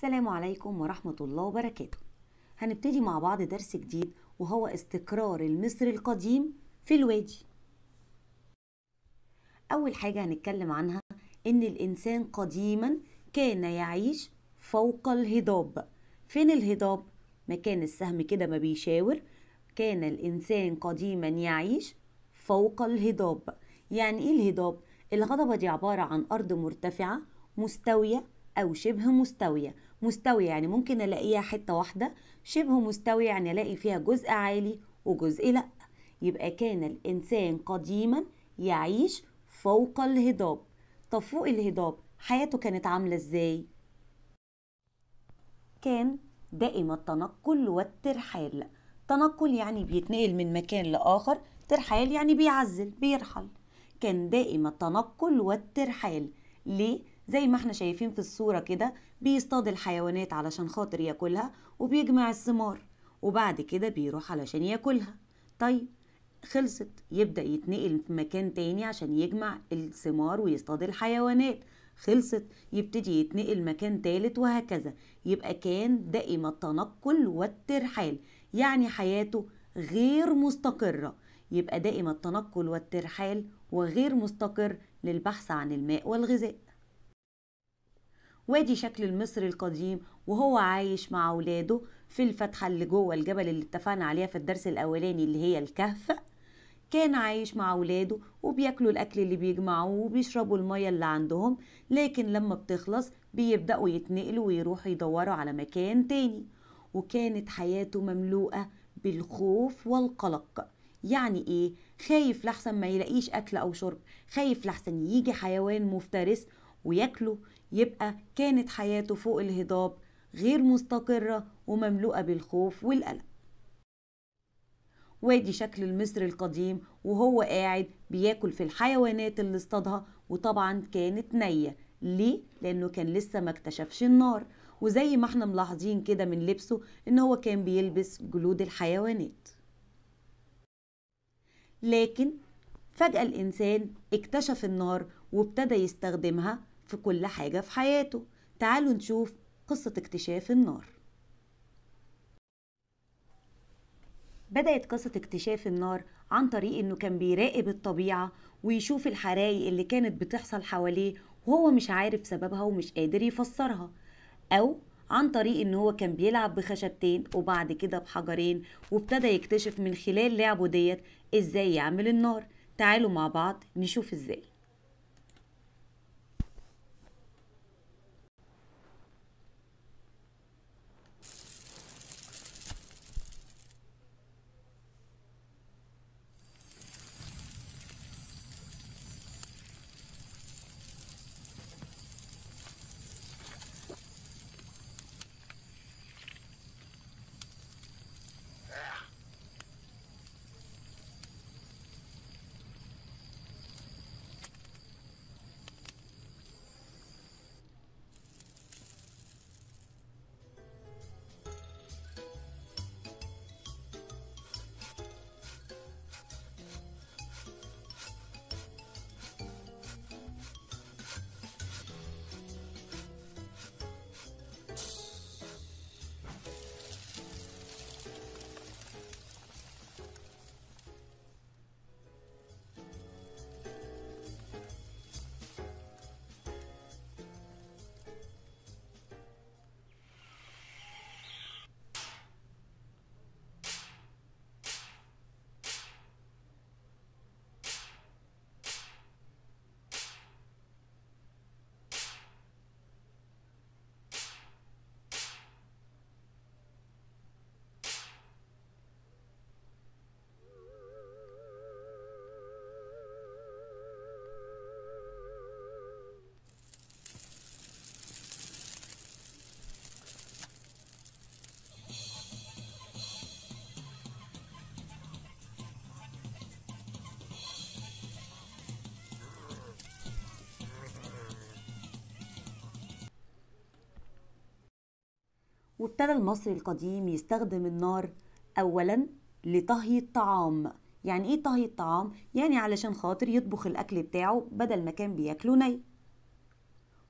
السلام عليكم ورحمة الله وبركاته هنبتدي مع بعض درس جديد وهو استقرار المصري القديم في الوادي أول حاجة هنتكلم عنها إن الإنسان قديما كان يعيش فوق الهضاب فين الهضاب؟ مكان السهم كده ما بيشاور كان الإنسان قديما يعيش فوق الهضاب يعني إيه الهضاب؟ الهضبة دي عبارة عن أرض مرتفعة مستوية أو شبه مستوية مستوية يعني ممكن ألاقيها حتة واحدة شبه مستوية يعني ألاقي فيها جزء عالي وجزء لأ يبقى كان الإنسان قديما يعيش فوق الهضاب طب فوق الهضاب حياته كانت عاملة إزاي؟ كان دائم التنقل والترحال تنقل يعني بيتنقل من مكان لآخر ترحال يعني بيعزل بيرحل كان دائم التنقل والترحال ليه؟ زي ما احنا شايفين في الصورة كده بيصطاد الحيوانات علشان خاطر ياكلها وبيجمع الثمار وبعد كده بيروح علشان ياكلها طيب خلصت يبدأ يتنقل في مكان تاني عشان يجمع الثمار ويصطاد الحيوانات خلصت يبتدي يتنقل مكان تالت وهكذا يبقى كان دائم التنقل والترحال يعني حياته غير مستقرة يبقى دائم التنقل والترحال وغير مستقر للبحث عن الماء والغذاء وادي شكل المصري القديم وهو عايش مع اولاده في الفتحة اللي جوه الجبل اللي اتفقنا عليها في الدرس الاولاني اللي هي الكهف كان عايش مع اولاده وبياكلوا الاكل اللي بيجمعوه وبيشربوا المية اللي عندهم لكن لما بتخلص بيبدأوا يتنقلوا ويروحوا يدوروا على مكان تاني وكانت حياته مملوءة بالخوف والقلق يعني ايه خايف لحسن ما يلاقيش اكل او شرب خايف لحسن يجي حيوان مفترس وياكله يبقى كانت حياته فوق الهضاب غير مستقرة ومملوءة بالخوف والقلق وادي شكل المصري القديم وهو قاعد بياكل في الحيوانات اللي اصطادها وطبعا كانت نية ليه؟ لأنه كان لسه ما اكتشفش النار وزي ما احنا ملاحظين كده من لبسه ان هو كان بيلبس جلود الحيوانات لكن فجأة الإنسان اكتشف النار وابتدى يستخدمها في كل حاجة في حياته تعالوا نشوف قصة اكتشاف النار بدأت قصة اكتشاف النار عن طريق انه كان بيراقب الطبيعة ويشوف الحرايق اللي كانت بتحصل حواليه وهو مش عارف سببها ومش قادر يفسرها او عن طريق ان هو كان بيلعب بخشبتين وبعد كده بحجرين وابتدى يكتشف من خلال لعبه ديت ازاي يعمل النار تعالوا مع بعض نشوف ازاي وابتدى المصري القديم يستخدم النار اولا لطهي الطعام يعني ايه طهي الطعام يعني علشان خاطر يطبخ الاكل بتاعه بدل ما كان بياكله ني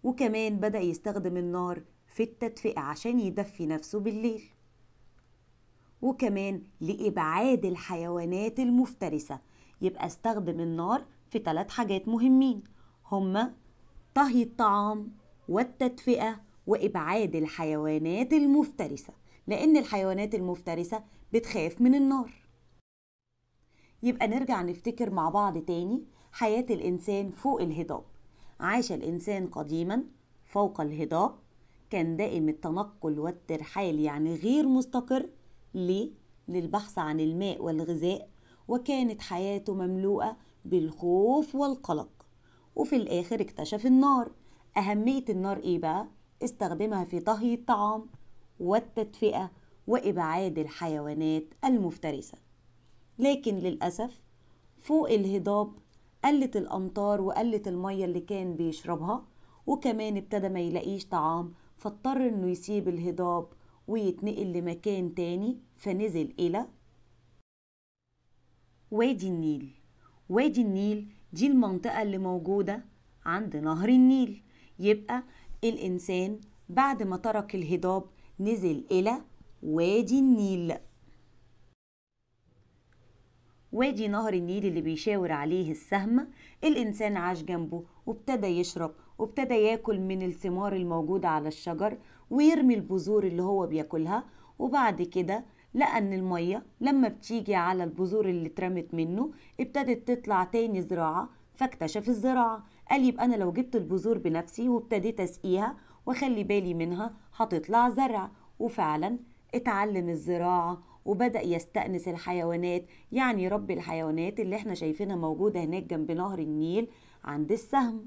وكمان بدأ يستخدم النار في التدفئة عشان يدفي نفسه بالليل وكمان لإبعاد الحيوانات المفترسة يبقى استخدم النار في ثلاث حاجات مهمين هما طهي الطعام والتدفئة وإبعاد الحيوانات المفترسة لأن الحيوانات المفترسة بتخاف من النار يبقى نرجع نفتكر مع بعض تاني حياة الإنسان فوق الهضاب عاش الإنسان قديما فوق الهضاب كان دائم التنقل والترحال يعني غير مستقر ليه؟ للبحث عن الماء والغذاء وكانت حياته مملوءة بالخوف والقلق وفي الآخر اكتشف النار أهمية النار إيه بقى؟ استخدمها في طهي الطعام والتدفئة وإبعاد الحيوانات المفترسة لكن للأسف فوق الهضاب قلت الأمطار وقلت المية اللي كان بيشربها وكمان ابتدى ما يلاقيش طعام فاضطر انه يسيب الهضاب ويتنقل لمكان تاني فنزل إلى وادي النيل وادي النيل دي المنطقة اللي موجودة عند نهر النيل يبقى الإنسان بعد ما ترك الهضاب نزل إلى وادي النيل وادي نهر النيل اللي بيشاور عليه السهم الإنسان عاش جنبه وابتدى يشرب وابتدى ياكل من الثمار الموجودة على الشجر ويرمي البذور اللي هو بياكلها وبعد كده لقى ان المية لما بتيجي على البذور اللي اترمت منه ابتدت تطلع تاني زراعة فاكتشف الزراعة قال يبقى انا لو جبت البذور بنفسي وابتديت اسقيها واخلي بالي منها هتطلع زرع وفعلا اتعلم الزراعة وبدأ يستأنس الحيوانات يعني رب الحيوانات اللي احنا شايفينها موجودة هناك جنب نهر النيل عند السهم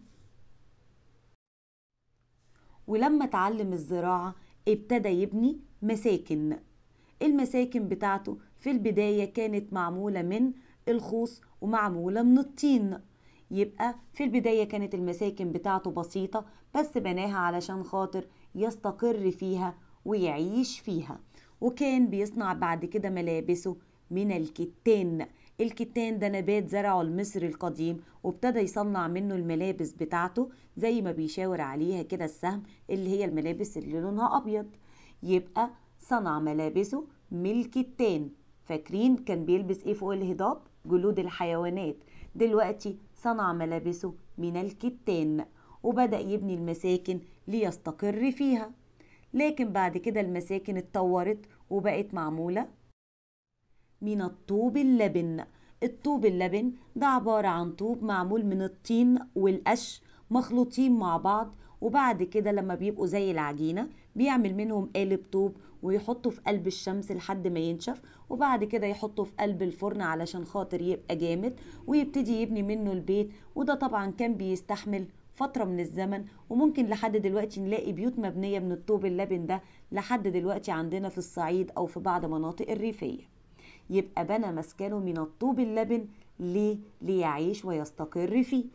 ولما اتعلم الزراعة ابتدى يبني مساكن المساكن بتاعته في البداية كانت معمولة من الخوص ومعمولة من الطين يبقى في البداية كانت المساكن بتاعته بسيطة بس بناها علشان خاطر يستقر فيها ويعيش فيها وكان بيصنع بعد كده ملابسه من الكتان الكتان ده نبات زرعه المصري القديم وابتدى يصنع منه الملابس بتاعته زي ما بيشاور عليها كده السهم اللي هي الملابس اللي لونها أبيض يبقى صنع ملابسه من الكتان فاكرين كان بيلبس ايه فوق الهضاب جلود الحيوانات دلوقتي صنع ملابسه من الكتان وبدأ يبني المساكن ليستقر فيها لكن بعد كده المساكن اتطورت وبقت معمولة من الطوب اللبن الطوب اللبن ده عبارة عن طوب معمول من الطين والقش مخلوطين مع بعض وبعد كده لما بيبقوا زي العجينة بيعمل منهم قالب طوب ويحطه في قلب الشمس لحد ما ينشف وبعد كده يحطه في قلب الفرن علشان خاطر يبقى جامد ويبتدي يبني منه البيت وده طبعا كان بيستحمل فترة من الزمن وممكن لحد دلوقتي نلاقي بيوت مبنية من الطوب اللبن ده لحد دلوقتي عندنا في الصعيد أو في بعض مناطق الريفية يبقى بنى مسكنه من الطوب اللبن ليه؟ ليعيش ويستقر فيه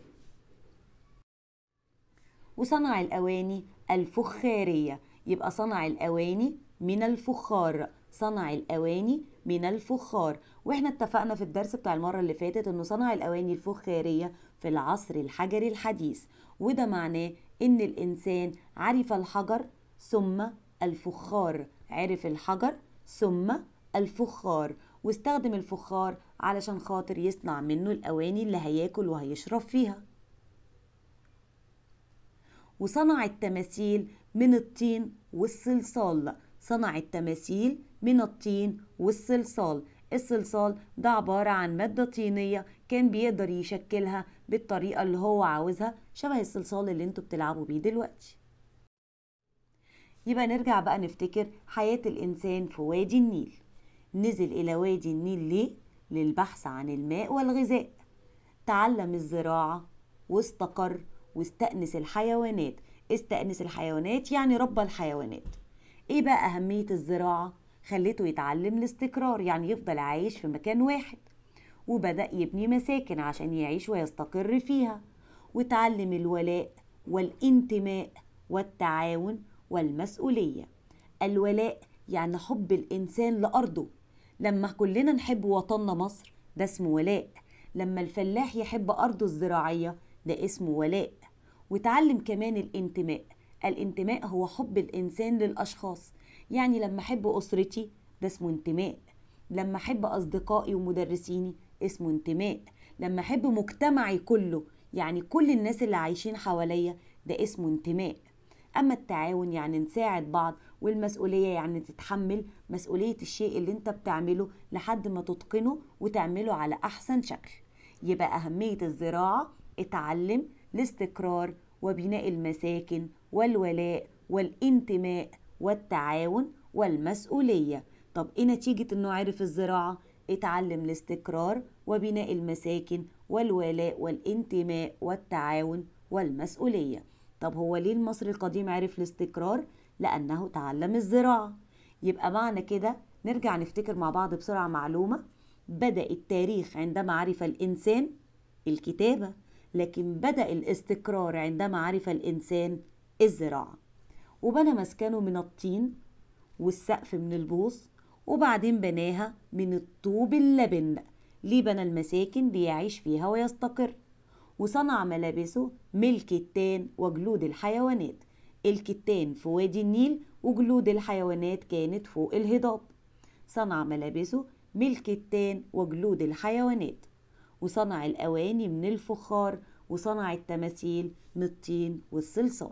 وصنع الأواني الفخارية يبقى صنع الأواني من الفخار صنع الأواني من الفخار واحنا اتفقنا في الدرس بتاع المرة اللي فاتت انه صنع الأواني الفخارية في العصر الحجري الحديث وده معناه ان الإنسان عرف الحجر ثم الفخار عرف الحجر ثم الفخار واستخدم الفخار علشان خاطر يصنع منه الأواني اللي هياكل وهيشرب فيها وصنع التماثيل من الطين والصلصال صنع التماثيل من الطين والصلصال الصلصال ده عبارة عن مادة طينية كان بيقدر يشكلها بالطريقة اللي هو عاوزها شبه الصلصال اللي انتوا بتلعبوا بيه دلوقتي يبقى نرجع بقى نفتكر حياة الإنسان في وادي النيل نزل إلى وادي النيل ليه؟ للبحث عن الماء والغذاء تعلم الزراعة واستقر واستأنس الحيوانات استأنس الحيوانات يعني ربى الحيوانات ايه بقى أهمية الزراعة؟ خليته يتعلم الاستقرار يعني يفضل عايش في مكان واحد وبدأ يبني مساكن عشان يعيش ويستقر فيها وتعلم الولاء والانتماء والتعاون والمسؤولية الولاء يعني حب الإنسان لأرضه لما كلنا نحب وطننا مصر ده اسمه ولاء لما الفلاح يحب أرضه الزراعية ده اسمه ولاء وتعلم كمان الانتماء الانتماء هو حب الإنسان للأشخاص يعني لما أحب أسرتي ده اسمه انتماء لما أحب أصدقائي ومدرسيني اسمه انتماء لما أحب مجتمعي كله يعني كل الناس اللي عايشين حواليا ده اسمه انتماء أما التعاون يعني نساعد بعض والمسؤولية يعني تتحمل مسؤولية الشيء اللي انت بتعمله لحد ما تتقنه وتعمله على أحسن شكل يبقى أهمية الزراعة اتعلم الاستقرار وبناء المساكن والولاء والانتماء والتعاون والمسؤولية طب ايه نتيجة انه عرف الزراعة اتعلم الاستقرار وبناء المساكن والولاء والانتماء والتعاون والمسؤولية طب هو ليه المصري القديم عرف الاستقرار لأنه تعلم الزراعة يبقى معنى كده نرجع نفتكر مع بعض بسرعة معلومة بدأ التاريخ عندما عرف الإنسان الكتابة لكن بدأ الاستقرار عندما عرف الإنسان الزراعة وبنى مسكنه من الطين والسقف من البوص وبعدين بناها من الطوب اللبن ليه بنى المساكن ليعيش فيها ويستقر وصنع ملابسه من الكتان وجلود الحيوانات الكتان في وادي النيل وجلود الحيوانات كانت فوق الهضاب صنع ملابسه من الكتان وجلود الحيوانات وصنع الأواني من الفخار وصنع التماثيل من الطين والصلصال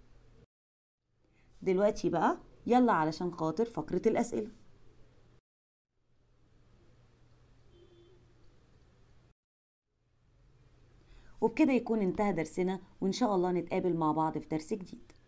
دلوقتي بقى يلا علشان خاطر فقرة الأسئلة وبكده يكون انتهى درسنا وإن شاء الله نتقابل مع بعض في درس جديد